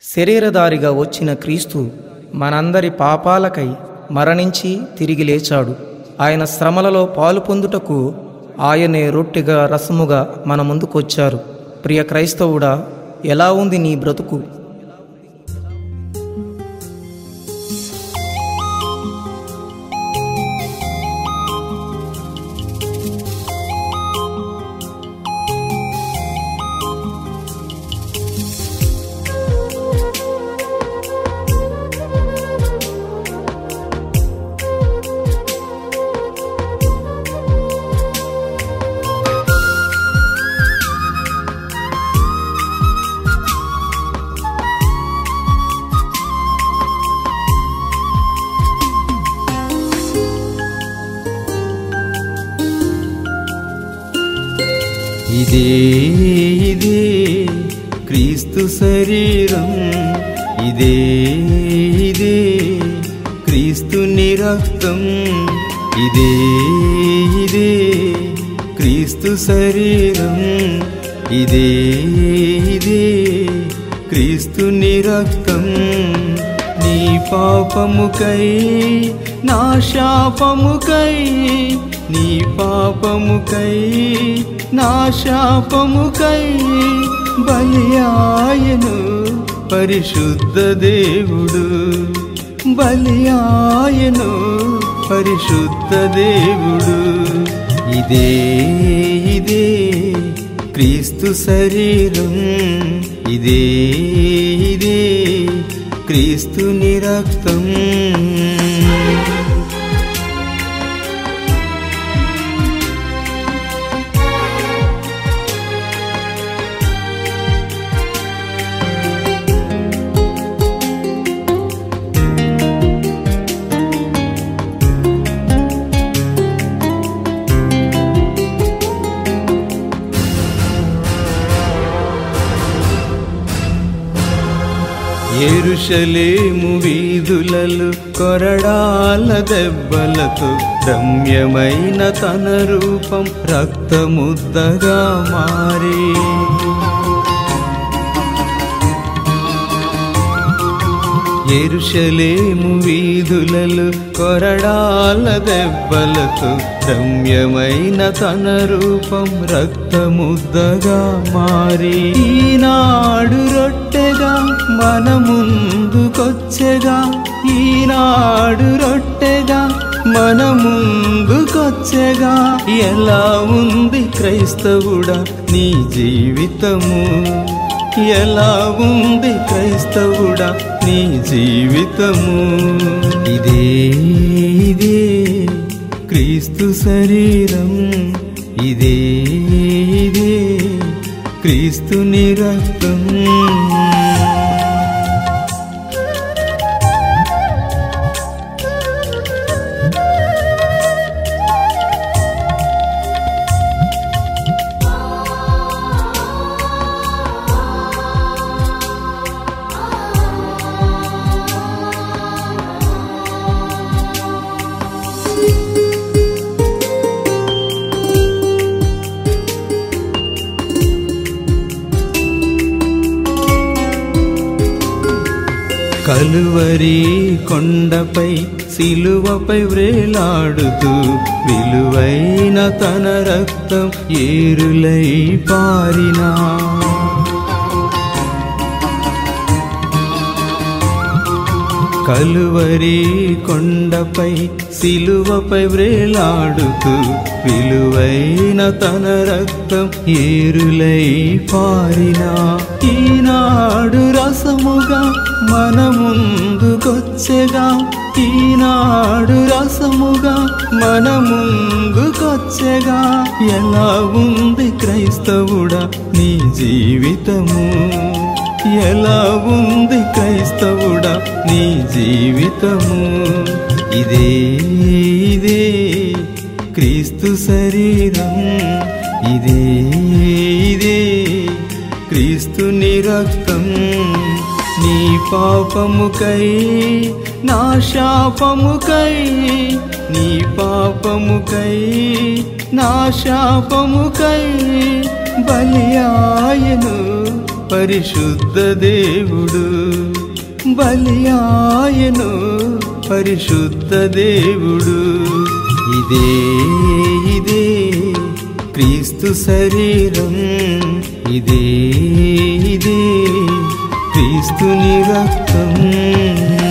శరీరధారిగా వచ్చిన క్రీస్తు మనందరి పాపాలకై మరణించి తిరిగి లేచాడు ఆయన శ్రమలలో పాలు పొందుటకు ఆయనే రొట్టెగా రసముగా మన ముందుకొచ్చారు ప్రియ క్రైస్తవుడా ఎలా ఉంది నీ బ్రతుకు ఇదే ఇదే క్రీస్తు శరీరం ఇదే ఇదే క్రీస్తుని రక్తం ఇదే ఇదే క్రీస్తు శరీరం ఇదే ఇదే క్రీస్తుని రక్తం నీ పాపముకై నా శాపముకై నీ పాపముకై నా శాపముకై బలియాయను పరిశుద్ధ దేవుడు బలియాయను పరిశుద్ధ దేవుడు ఇదే ఇదే క్రీస్తు శరీరం ఇదే ఇదే క్రీస్తుని రక్తం ఎరుషలేము వీధులలు కొరడాల దెబ్బలతో రమ్యమైన తన రూపం రక్తముద్దగా మారి ఎరుషలేము వీధులలు కొరడాల దెబ్బలతో రమ్యమైన తన రూపం రక్తముద్దగా మారి ఈనాడు రొట్టెగా మన ముందుకొచ్చెగా ఈనాడు రొట్టెగా మన ముందుకొచ్చెగా ఎలా ఉంది క్రైస్తవుడా నీ జీవితము ఎలా ఉంది క్రైస్తవుడా నీ జీవితము ఇదే ఇదే క్రీస్తు శరీరం ఇదే ఇదే క్రీస్తుని రక్తం కలువరి కొండపై సిలువపై వ్రేలాడుతూ విలువైన తన రక్తం ఏరులై పారినా కలువరి కొండపై సిలువపై వ్రేలాడుతూ విలువైన తన రక్తం ఏరులై పారినా ఈనాడు రసముగా మన ముందుకొచ్చెగా ఈనాడు రసముగా మన ముందుకొచ్చెగా ఎలా ఉంది క్రైస్తవుడా నీ జీవితము ఎలా ఉంది క్రైస్తవుడా నీ జీవితము ఇదే ఇదే క్రీస్తు శరీరం ఇదే ఇదే క్రీస్తుని రక్తం నీ పాపముకై నా శాపముకై నీ పాపముకై నా శాపముకై బలియాయను పరిశుద్ధ దేవుడు బలియాయను పరిశుద్ధ దేవుడు ఇదే ఇదే క్రీస్తు శరీరం ఇదే ఇదే క్రీస్తుని రక్తం